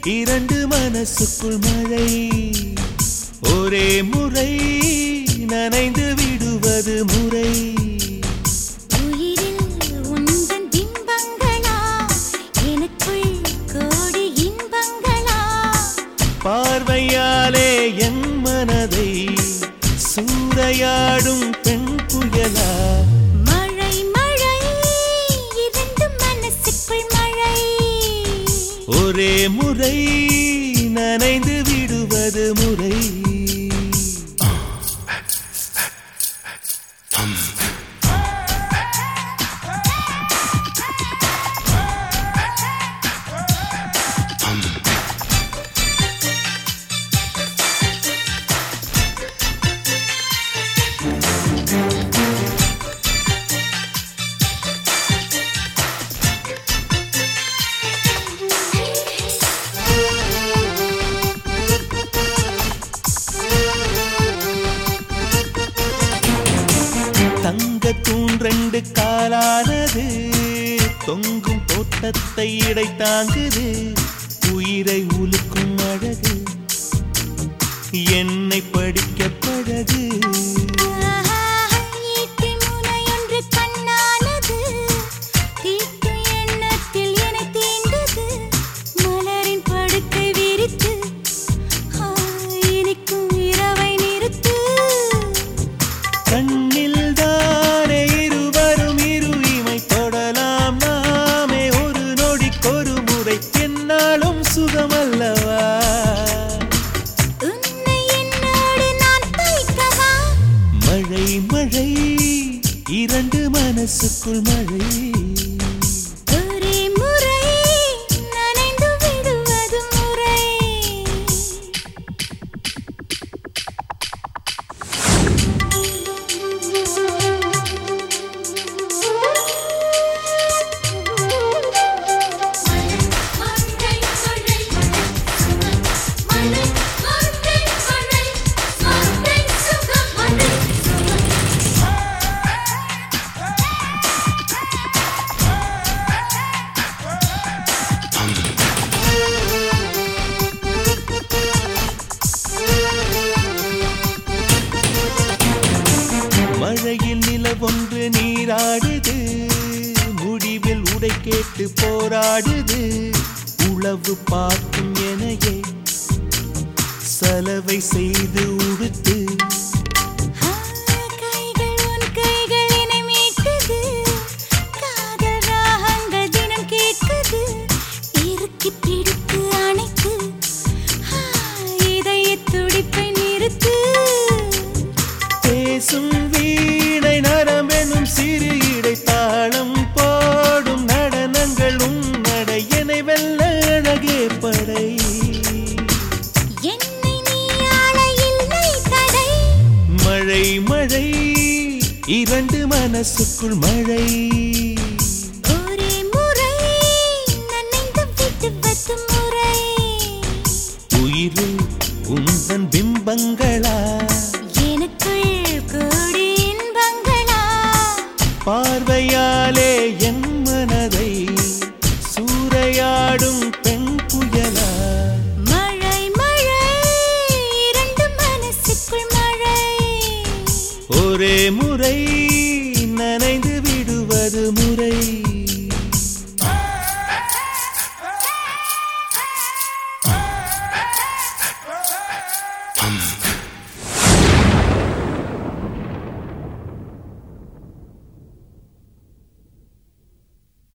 இரண்டு மனசுக்குள் மழை ஒரே முறை நனைந்து விடுவது முறை உயிரில் உந்தன் பிம்பங்களா எனக்குள் கோடி இன்பங்களா பார்வையாலே என் மனதை சூறையாடும் பெண் புயலா மழை மழை இரண்டு மனசுக்குள் மழை ஒரே முறை நனைந்து விடுவது முறை தங்க தூண் ரெண்டு காலானது தொங்கும் தோட்டத்தை இடை தாங்குது உயிரை உலுக்கும் அழகு என்னை படிக்க பழகு ஈட்டி முனையொன்று கண்ணானது தீட்டு எண்ணத்தில் என்னை தீண்டது மலரின் படுக்கை விரித்து ஆ, இனிக்கும் இரவை நிறுத்து கண்ணில் தானே இருவரும் இரு இமை தொடலாம் நாமே ஒரு நொடிக்கொரு முறை என்னாலும் சுகமல்லவா உன்னை என்னோடு நான் தைக்கவா மழை மழை இரண்டு மனசுக்குள் மழை ஒரே முறை நனைந்து விடுவது முறை மழையில் நிலவொன்று நீராடுது முடிவில் உடை கேட்டு போராடுது உளவு பார்க்கும் எனையே சலவை செய்து உடுத்து கைகள் உன் கைகள் என்னை மீட்டது காதல் ராகங்கள் தினம் கேட்குது இறுக்கி பிடித்து அணைத்து ஆ, இதய துடிப்பை நிறுத்து பேசும் வீணை நரம்பெனும் சிறு இடை தாளம் போடும் நடனங்கள் உன் நடையனை வெல்ல அழகே படை என்னை நீ ஆள இல்லை தடை மழை மழை இரண்டு மனசுக்குள் மழை ஒரே முறை நனைந்து விடுவது முறை உயிரில் உந்தன் பிம்பங்களா எனக்குள் கோடி இன்பங்களா பார்வையாலே என் மனதை சூறையாடும் பெண் புயலா மழை மழை இரண்டு மனசுக்குள் மழை ஒரே முறை நனைந்து